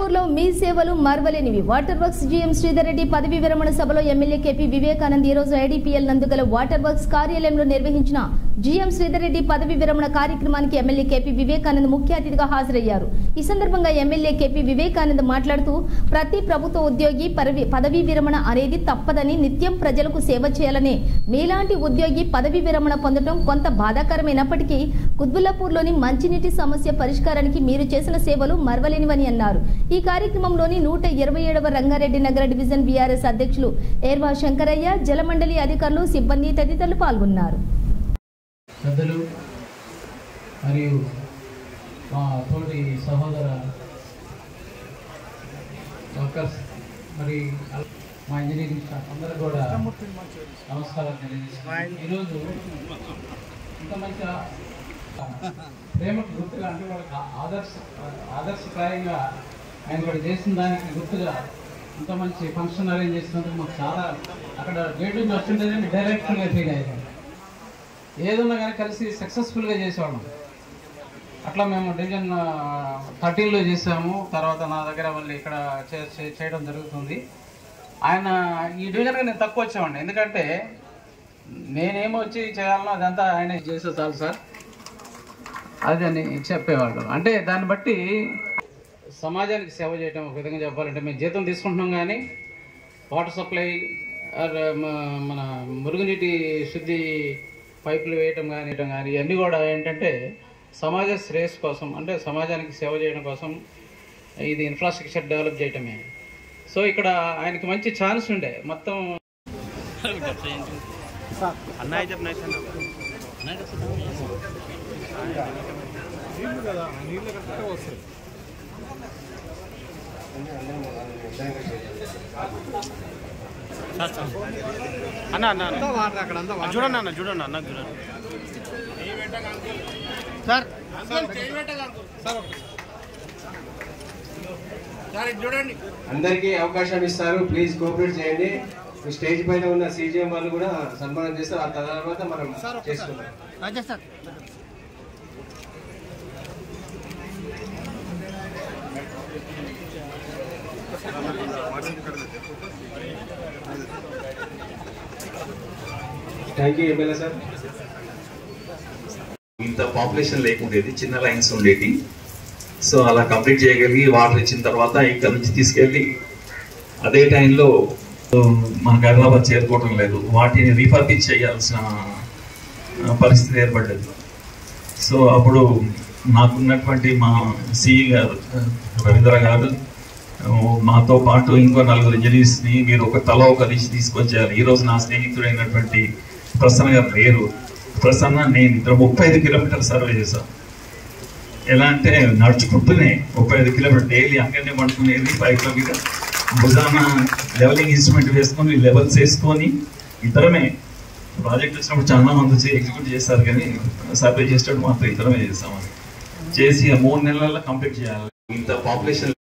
కుత్బుల్లాపూర్ లో మీ సేవలు మరవలేనివి water works GM Sridhar Reddy పదవి విరమణ సభలో ఎమ్మెల్యే కేపీ వివేకానంద్ ఈ రోజు ఐడీపీఎల్ నందుగల వాటర్ వర్క్స్ కార్యాలయంలో నిర్వహించిన జీఎం శ్రీధర్ రెడ్డి పదవి విరమణ కార్యక్రమానికి ఎమ్మెల్యే కేపీ వివేకానంద్ ముఖ్య అతిథిగా హాజరయ్యారు ఈ సందర్భంగా ఎమ్మెల్యే కేపీ వివేకానంద్ మాట్లాడుతూ ప్రతి ప్రభుత్వ ఉద్యోగి పరవి- పదవీ విరమణ అనేది తప్పదని నిత్యం ప్రజలకు సేవ చేయాలని మీలాంటి ఉద్యోగి పదవి విరమణ పొందడం కొంత బాధాకరమైనప్పటికీ కుత్బుల్లాపూర్లోని మంచినీటి సమస్య పరిష్కారానికి మీరు చేసిన సేవలు మరవలేనివని అన్నారు ఈ కార్యక్రమంలోని నూట ఇరవై ఏడవ రంగారెడ్డి నగర డివిజన్ బీఆర్ఎస్ అధ్యక్షులు ఏర్వా శంకరయ్య జలమండలి అధికారులు సిబ్బంది తదితరులు పాల్గొన్నారు పెద్దలు మరియు మా తోటి సహోదర వర్కర్స్ మరి మా ఇంజనీరింగ్ స్టాఫ్ అందరూ కూడా నమస్కారం తెలియజేస్తున్నాను ఈరోజు ఇంత మంచిగా ప్రేమకు గుర్తుగా అంటే వాళ్ళకి ఆదర్శ ఆదర్శప్రాయంగా ఆయన కూడా చేసిన దానికి గుర్తుగా ఇంత మంచి ఫంక్షన్ అరేంజ్ చేసినందుకు మాకు చాలా అక్కడ గేట్ నుంచి వస్తుంటేనే డైరెక్ట్గా ఫీల్ అయ్యాను ఏదున్నా కానీ కలిసి సక్సెస్ఫుల్గా చేసేవాళ్ళం అట్లా మేము డివిజన్ థర్టీన్లో చేసాము తర్వాత నా దగ్గర మళ్ళీ ఇక్కడ చే- చే- చేయడం జరుగుతుంది ఆయన ఈ డివిజన్గా నేను తక్కువ వచ్చామండి ఎందుకంటే నేనేమో వచ్చి చేయాలనో అదంతా ఆయన చేస్తే చాలు సార్ అది అని చెప్పేవాళ్ళు అంటే దాన్ని బట్టి సమాజానికి సేవ చేయడం ఒక విధంగా చెప్పాలంటే మేము జీతం తీసుకుంటున్నాం కానీ వాటర్ సప్లై ఆర్ మ- మన మురుగునీటి శుద్ధి పైపులు వేయటం కానీ వేయటం కానీ ఇవన్నీ కూడా ఏంటంటే సమాజ శ్రేయస్ కోసం అంటే సమాజానికి సేవ చేయడం కోసం ఇది ఇన్ఫ్రాస్ట్రక్చర్ డెవలప్ చేయటమే సో ఇక్కడ ఆయనకి మంచి ఛాన్స్ ఉండే మొత్తం అన్నయ్య చెప్పిన అన్న అన్న అన్న చూడండి అన్న చూడండి అన్న చూడండి సార్ అందరికీ అవకాశం ఇస్తారు ప్లీజ్ కోఆపరేట్ చేయండి ఈ స్టేజ్ పైన ఉన్న సీజీఎం వాళ్ళు కూడా సన్మానం చేస్తారు ఆ తర్వాత మనం చేసుకుందాం థ్యాంక్ యూ ఎమ్మెల్యే సార్ ఇంత పాపులేషన్ లేకుండేది చిన్న లైన్స్ ఉండేది సో అలా కంప్లీట్ చేయగలిగి వాటర్ ఇచ్చిన తర్వాత ఇక్కడ నుంచి తీసుకెళ్ళి అదే టైంలో మనకు హైదరాబాద్ చేరుకోవడం లేదు వాటిని రీపర్పిచ్ చేయాల్సిన ఆ, పరిస్థితి ఏర్పడ్డది సో అప్పుడు నాకున్నటువంటి మా సిఈ గారు ఆ, రవీంద్ర గారు ఆ, మాతో పాటు ఇంకో నలుగురు ఇంజనీర్స్ని మీరు ఒక తల ఒక లిస్ట్ తీసుకొచ్చారు ఈ రోజు నా స్నేహితుడైనటువంటి ప్రసన్న గారు లేరు ప్రసన్న నేను ఇద్దరు ముప్పై ఐదు కిలోమీటర్లు సర్వే చేశాం ఎలా అంటే నడుచుకుంటూనే ముప్పై ఐదు కిలోమీటర్ డైలీ అక్కడనే పడుకునేది ఫైవ్ కిలోమీటర్ భుజాన లెవెలింగ్ ఇన్స్ట్రుమెంట్ వేసుకొని లెవెల్స్ వేసుకొని ఇద్దరమే ప్రాజెక్ట్ వచ్చినప్పుడు చాలా మంది వచ్చి ఎగ్జిక్యూట్ చేస్తారు కానీ సర్వే చేసేటప్పుడు మాత్రం ఇద్దరమే చేస్తామని చేసి ఆ మూడు నెలల్లో కంప్లీట్ చేయాలి ఇంత పాపులేషన్